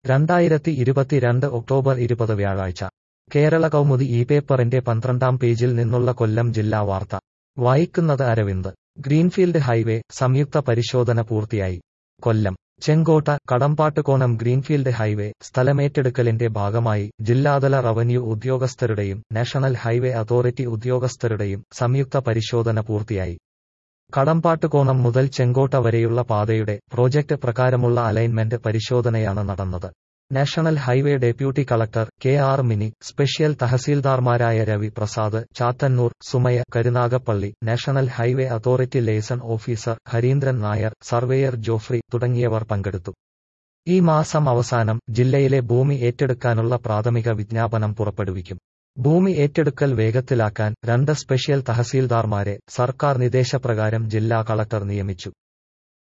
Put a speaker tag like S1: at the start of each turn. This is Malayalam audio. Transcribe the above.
S1: രണ്ടായിരത്തി ഇരുപത്തിരണ്ട് ഒക്ടോബർ ഇരുപത് വ്യാഴാഴ്ച കേരള കൗമുദി ഈ പേപ്പറിന്റെ പന്ത്രണ്ടാം പേജിൽ നിന്നുള്ള കൊല്ലം ജില്ലാ വാർത്ത വായിക്കുന്നത് അരവിന്ദ് ഗ്രീൻഫീൽഡ് ഹൈവേ സംയുക്ത പരിശോധന പൂർത്തിയായി കൊല്ലം ചെങ്കോട്ട കടമ്പാട്ടുകോണം ഗ്രീൻഫീൽഡ് ഹൈവേ സ്ഥലമേറ്റെടുക്കലിന്റെ ഭാഗമായി ജില്ലാതല റവന്യൂ ഉദ്യോഗസ്ഥരുടെയും നാഷണൽ ഹൈവേ അതോറിറ്റി ഉദ്യോഗസ്ഥരുടെയും സംയുക്ത പരിശോധന പൂർത്തിയായി കടമ്പാട്ടുകോണം മുതൽ ചെങ്കോട്ട വരെയുള്ള പാതയുടെ പ്രോജക്ട് പ്രകാരമുള്ള അലൈൻമെന്റ് പരിശോധനയാണ് നടന്നത് national highway deputy collector K R Mini special തഹസീൽദാർമാരായ Ravi Prasad Chathannoor Sumaya Karunagappally national highway authority liaison officer Harindran Nair surveyor Jofry തുടങ്ങിയവർ പങ്കെടുത്തു ഈ മാസം അവസാനം ജില്ലയിലെ ഭൂമി ഏറ്റെടുക്കാനുള്ള പ്രാഥമിക വിജ്ഞാപനം പുറപ്പെടുവിക്കും ഭൂമി ഏറ്റെടുക്കൽ വേഗത്തിലാക്കാൻ രണ്ട് സ്പെഷ്യൽ തഹസീൽദാർമാരെ സർക്കാർ നിർദ്ദേശപ്രകാരം ജില്ലാ കളക്ടർ നിയമിച്ചു